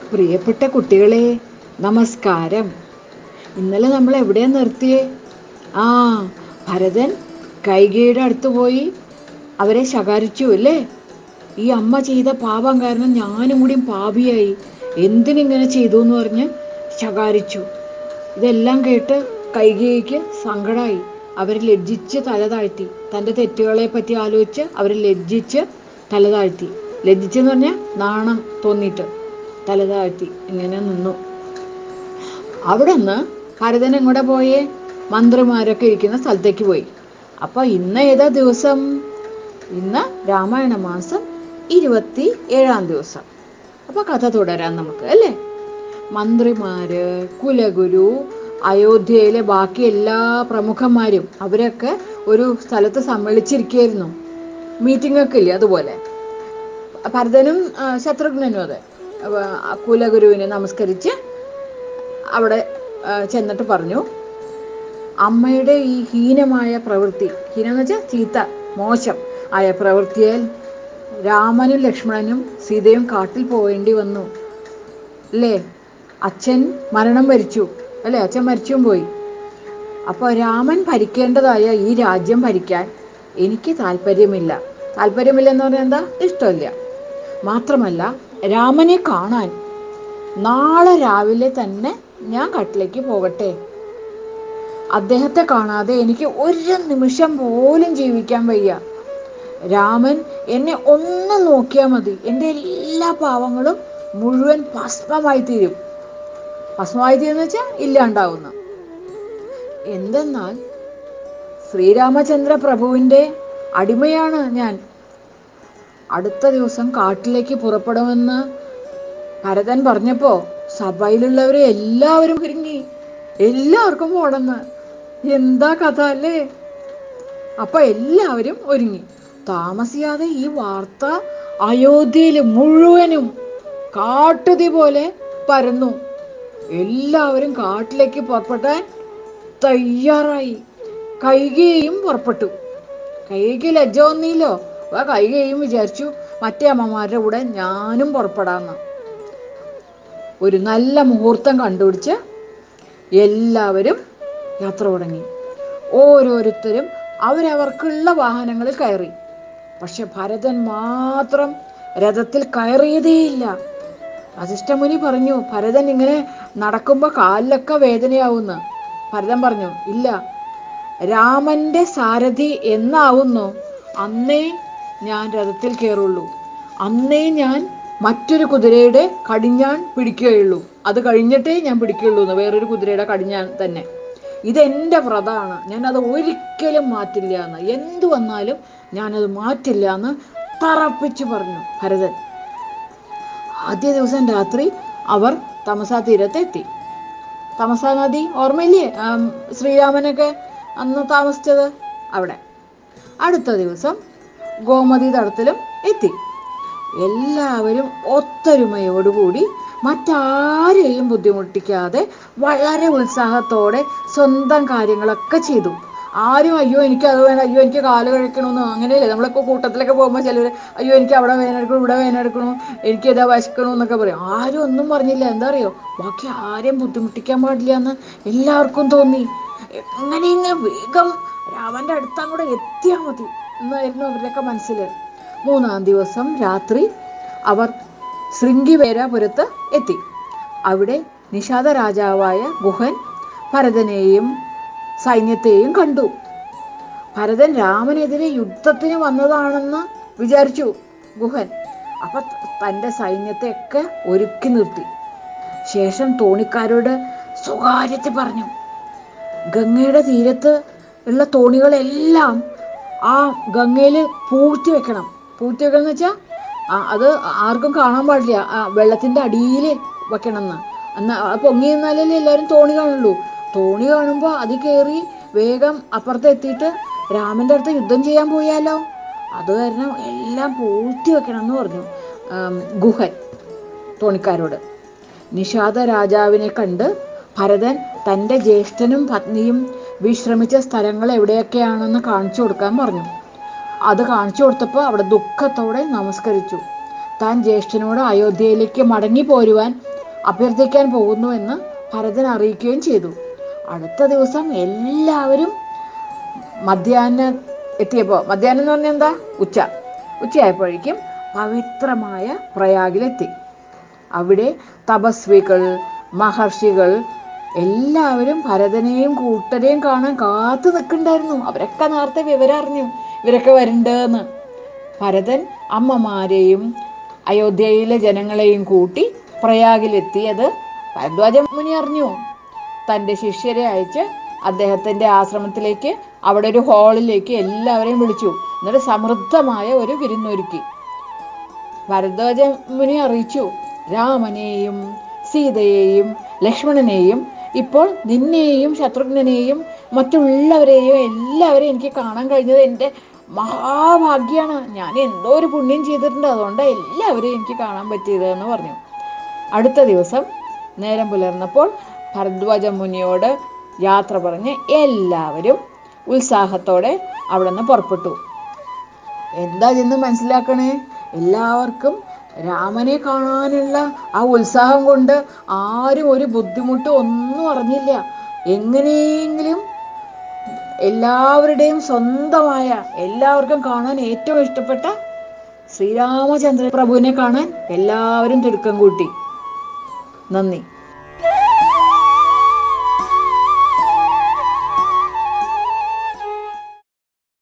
പ്രിയപ്പെട്ട കുട്ടികളെ നമസ്കാരം ഇന്നലെ നമ്മൾ എവിടെയാ നിർത്തിയേ ആ ഭരതൻ കൈകയുടെ അടുത്ത് പോയി അവരെ ശകാരിച്ചു അല്ലേ ഈ അമ്മ ചെയ്ത പാപം കാരണം ഞാനും കൂടിയും പാപിയായി എന്തിനിങ്ങനെ ചെയ്തു എന്ന് പറഞ്ഞ് ശകാരിച്ചു ഇതെല്ലാം കേട്ട് കൈകേയിക്ക് സങ്കടമായി അവർ ലജ്ജിച്ച് തല താഴ്ത്തി തൻ്റെ തെറ്റുകളെ പറ്റി ആലോചിച്ച് അവർ ലജ്ജിച്ച് തല താഴ്ത്തി ലജ്ജിച്ചെന്ന് പറഞ്ഞാൽ നാണം തോന്നിയിട്ട് തല താഴ്ത്തി ഇങ്ങനെ നിന്നു അവിടെ നിന്ന് ഭരതൻ എങ്ങോട്ട് പോയേ മന്ത്രിമാരൊക്കെ ഇരിക്കുന്ന സ്ഥലത്തേക്ക് പോയി അപ്പോൾ ഇന്ന് ഏതാ ദിവസം ഇന്ന് രാമായണ മാസം ഇരുപത്തി ഏഴാം ദിവസം അപ്പോൾ കഥ തുടരാം നമുക്ക് അല്ലേ മന്ത്രിമാര് കുലഗുരു അയോധ്യയിലെ ബാക്കി എല്ലാ പ്രമുഖന്മാരും അവരൊക്കെ ഒരു സ്ഥലത്ത് സമ്മേളിച്ചിരിക്കുകയായിരുന്നു മീറ്റിംഗ് ഒക്കെ ഇല്ലേ അതുപോലെ ഭരതനും ആ, ശത്രുഘ്നനും അതെ അപ്പൊ ആ കുലഗുരുവിനെ നമസ്കരിച്ച് അവിടെ ആ, ചെന്നിട്ട് പറഞ്ഞു അമ്മയുടെ ഈ ഹീനമായ പ്രവൃത്തി ഹീനം എന്ന് വെച്ചാൽ ചീത്ത മോശം ആയ പ്രവൃത്തിയാൽ രാമനും ലക്ഷ്മണനും സീതയും കാട്ടിൽ പോവേണ്ടി വന്നു അല്ലേ അച്ഛൻ മരണം വരിച്ചു അല്ലേ അച്ഛൻ മരിച്ചും പോയി അപ്പോൾ രാമൻ ഭരിക്കേണ്ടതായ ഈ രാജ്യം ഭരിക്കാൻ എനിക്ക് താല്പര്യമില്ല താല്പര്യമില്ല എന്ന് പറഞ്ഞാൽ എന്താ ഇഷ്ടമില്ല മാത്രമല്ല രാമനെ കാണാൻ നാളെ രാവിലെ തന്നെ ഞാൻ കാട്ടിലേക്ക് പോകട്ടെ അദ്ദേഹത്തെ കാണാതെ എനിക്ക് ഒരു നിമിഷം പോലും ജീവിക്കാൻ വയ്യ രാമൻ എന്നെ ഒന്ന് നോക്കിയാൽ മതി എൻ്റെ എല്ലാ പാവങ്ങളും മുഴുവൻ ഭസ്മമായി തീരും ഭസ്മമായി തീരുന്ന വെച്ചാൽ ഇല്ലാണ്ടാവുന്ന എന്തെന്നാൽ ശ്രീരാമചന്ദ്ര പ്രഭുവിൻ്റെ അടിമയാണ് ഞാൻ അടുത്ത ദിവസം കാട്ടിലേക്ക് പുറപ്പെടുമെന്ന് ഭരതൻ പറഞ്ഞപ്പോൾ സഭയിലുള്ളവരെ എല്ലാവരും ഒരുങ്ങി എല്ലാവർക്കും പോണെന്ന് എന്താ കഥ അല്ലേ അപ്പൊ എല്ലാവരും ഒരുങ്ങി താമസിയാതെ ഈ വാർത്ത അയോധ്യയിൽ മുഴുവനും കാട്ടുതീ പോലെ പരന്നു എല്ലാവരും കാട്ടിലേക്ക് പുറപ്പെട്ടാൻ തയ്യാറായി കൈകയും പുറപ്പെട്ടു കൈകി ലജ്ജ വന്നില്ലോ ആ കൈകയും വിചാരിച്ചു മറ്റേ അമ്മമാരുടെ കൂടെ ഞാനും പുറപ്പെടാന്ന് ഒരു നല്ല മുഹൂർത്തം കണ്ടുപിടിച്ച് എല്ലാവരും യാത്ര തുടങ്ങി ഓരോരുത്തരും അവരവർക്കുള്ള വാഹനങ്ങളിൽ കയറി പക്ഷെ ഭരതൻ മാത്രം രഥത്തിൽ കയറിയതേയില്ല വസിഷ്ഠമുനി പറഞ്ഞു ഭരതൻ ഇങ്ങനെ നടക്കുമ്പോൾ കാലിലൊക്കെ വേദനയാവുന്നു ഭരതൻ പറഞ്ഞു ഇല്ല രാമന്റെ സാരഥി എന്നാവുന്നു അന്നേ ഞാൻ രഥത്തിൽ കയറുള്ളൂ അന്നേ ഞാൻ മറ്റൊരു കുതിരയുടെ കടിഞ്ഞാൺ പിടിക്കുകയുള്ളൂ അത് കഴിഞ്ഞിട്ടേ ഞാൻ പിടിക്കുകയുള്ളൂ എന്ന് വേറൊരു കുതിരയുടെ കടിഞ്ഞാൺ തന്നെ ഇതെൻ്റെ വ്രതമാണ് ഞാനത് ഒരിക്കലും മാറ്റില്ല എന്ന് എന്തു വന്നാലും ഞാനത് മാറ്റില്ല എന്ന് തറപ്പിച്ചു പറഞ്ഞു ഭരതൻ ആദ്യ ദിവസം രാത്രി അവർ തമസാ തീരത്തെത്തി തമസാ നദി ഓർമ്മയില്ലേ ആം, ശ്രീരാമനൊക്കെ അന്ന് താമസിച്ചത് അവിടെ അടുത്ത ദിവസം ഗോമതി തടത്തിലും എത്തി എല്ലാവരും ഒത്തൊരുമയോടുകൂടി മറ്റാരെയും ബുദ്ധിമുട്ടിക്കാതെ വളരെ ഉത്സാഹത്തോടെ സ്വന്തം കാര്യങ്ങളൊക്കെ ചെയ്തു ആരും അയ്യോ എനിക്ക് അത് വേണം അയ്യോ എനിക്ക് കാല് കഴിക്കണമെന്നോ അങ്ങനെയല്ലേ നമ്മളൊക്കെ കൂട്ടത്തിലൊക്കെ പോകുമ്പോൾ ചിലർ അയ്യോ എനിക്ക് അവിടെ വേനെടുക്കണം ഇവിടെ വേനെടുക്കണു എനിക്ക് ഇതാ വശക്കണു എന്നൊക്കെ പറയും ആരും ഒന്നും പറഞ്ഞില്ല എന്താ അറിയോ ബാക്കി ആരെയും ബുദ്ധിമുട്ടിക്കാൻ പാടില്ല എന്ന് എല്ലാവർക്കും തോന്നി എങ്ങനെ ഇങ്ങനെ വേഗം രാമന്റെ അടുത്ത് അങ്ങോട്ട് എത്തിയാൽ മതി എന്നായിരുന്നു അവരുടെയൊക്കെ മനസ്സിൽ മൂന്നാം ദിവസം രാത്രി അവർ ശൃംഗിവേരാപുരത്ത് എത്തി അവിടെ നിഷാദ രാജാവായ ഗുഹൻ ഭരതനെയും സൈന്യത്തെയും കണ്ടു ഭരതൻ രാമനെതിരെ യുദ്ധത്തിന് വന്നതാണെന്ന് വിചാരിച്ചു ഗുഹൻ അപ്പൊ തൻ്റെ സൈന്യത്തെയൊക്കെ ഒരുക്കി നിർത്തി ശേഷം തോണിക്കാരോട് സ്വകാര്യത്തിൽ പറഞ്ഞു ഗംഗയുടെ തീരത്ത് ഉള്ള തോണികളെല്ലാം ആ ഗംഗയിൽ പൂഴ്ത്തി വെക്കണം പൂഴ്ത്തി വെക്കണം എന്ന് വെച്ചാൽ അത് ആർക്കും കാണാൻ പാടില്ല ആ വെള്ളത്തിൻ്റെ അടിയിൽ വെക്കണം എന്ന് എന്നാൽ അത് പൊങ്ങി നിന്നാലല്ലേ എല്ലാവരും തോണി കാണുള്ളൂ തോണി കാണുമ്പോൾ അത് കയറി വേഗം അപ്പുറത്ത് എത്തിയിട്ട് രാമൻ്റെ അടുത്ത് യുദ്ധം ചെയ്യാൻ പോയാലോ അത് കാരണം എല്ലാം പൂഴ്ത്തി വെക്കണം എന്ന് പറഞ്ഞു ആം, ഗുഹൻ തോണിക്കാരോട് നിഷാദ രാജാവിനെ കണ്ട് ഭരതൻ തൻ്റെ ജ്യേഷ്ഠനും പത്നിയും വിശ്രമിച്ച സ്ഥലങ്ങൾ എവിടെയൊക്കെയാണെന്ന് കാണിച്ചു കൊടുക്കാൻ പറഞ്ഞു അത് കാണിച്ചു കൊടുത്തപ്പോൾ അവിടെ ദുഃഖത്തോടെ നമസ്കരിച്ചു താൻ ജ്യേഷ്ഠനോട് അയോധ്യയിലേക്ക് മടങ്ങി പോരുവാൻ അഭ്യർത്ഥിക്കാൻ പോകുന്നുവെന്ന് ഭരതൻ അറിയിക്കുകയും ചെയ്തു അടുത്ത ദിവസം എല്ലാവരും മധ്യാഹ്നം എത്തിയപ്പോൾ മധ്യാഹ്നം എന്ന് പറഞ്ഞാൽ എന്താ ഉച്ച ഉച്ചയായപ്പോഴേക്കും പവിത്രമായ പ്രയാഗിലെത്തി അവിടെ തപസ്വികൾ മഹർഷികൾ എല്ലാവരും ഭരതനെയും കൂട്ടരെയും കാണാൻ കാത്തു നിൽക്കണ്ടായിരുന്നു അവരൊക്കെ നേരത്തെ വിവരം അറിഞ്ഞു ഇവരൊക്കെ വരണ്ടെന്ന് ഭരതൻ അമ്മമാരെയും അയോധ്യയിലെ ജനങ്ങളെയും കൂട്ടി പ്രയാഗിലെത്തിയത് ഭരദ്വാജ മുനി അറിഞ്ഞു തൻ്റെ ശിഷ്യരെ അയച്ച് അദ്ദേഹത്തിൻ്റെ ആശ്രമത്തിലേക്ക് അവിടെ ഒരു ഹാളിലേക്ക് എല്ലാവരെയും വിളിച്ചു എന്നിട്ട് സമൃദ്ധമായ ഒരു വിരുന്നൊരുക്കി ഭരദ്വാജ മുനി അറിയിച്ചു രാമനെയും സീതയെയും ലക്ഷ്മണനെയും ഇപ്പോൾ നിന്നെയും ശത്രുഘ്നെയും മറ്റുള്ളവരെയും എല്ലാവരെയും എനിക്ക് കാണാൻ കഴിഞ്ഞത് എൻ്റെ മഹാഭാഗ്യമാണ് ഞാൻ എന്തോ ഒരു പുണ്യം ചെയ്തിട്ടുണ്ട് അതുകൊണ്ട് എല്ലാവരെയും എനിക്ക് കാണാൻ പറ്റിയത് എന്ന് പറഞ്ഞു അടുത്ത ദിവസം നേരം പുലർന്നപ്പോൾ ഭരദ്വാജ മുനിയോട് യാത്ര പറഞ്ഞ് എല്ലാവരും ഉത്സാഹത്തോടെ അവിടെ നിന്ന് പുറപ്പെട്ടു എന്താ ചെന്ന് മനസ്സിലാക്കണേ എല്ലാവർക്കും രാമനെ കാണാനുള്ള ആ ഉത്സാഹം കൊണ്ട് ആരും ഒരു ബുദ്ധിമുട്ട് ഒന്നും അറിഞ്ഞില്ല എങ്ങനെയെങ്കിലും എല്ലാവരുടെയും സ്വന്തമായ എല്ലാവർക്കും കാണാൻ ഏറ്റവും ഇഷ്ടപ്പെട്ട ശ്രീരാമചന്ദ്ര പ്രഭുവിനെ കാണാൻ എല്ലാവരും തിടുക്കം കൂട്ടി നന്ദി